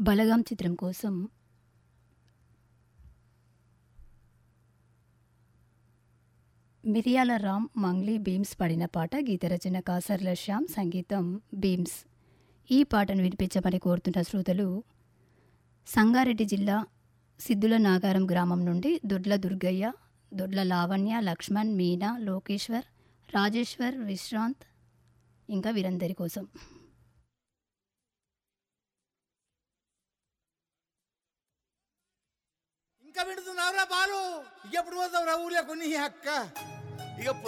బలగం చిత్రం కోసం మిరియాల రామ్ మంగ్లీ బీమ్స్ పాడిన పాట గీత రచన కాసర్ల శ్యామ్ సంగీతం బీమ్స్ ఈ పాటను వినిపించమని కోరుతున్న శ్రోతలు సంగారెడ్డి జిల్లా సిద్ధుల నాగారం గ్రామం నుండి దొడ్ల దుర్గయ్య దొడ్ల లావణ్య లక్ష్మణ్ మీనా లోకేశ్వర్ రాజేశ్వర్ విశ్రాంత్ ఇంకా వీరందరి కోసం ఇంకా పెడుతున్నావురా బాలు ఎప్పుడు పోతావు రా ఊళ్ళో కొన్ని అక్క ఇక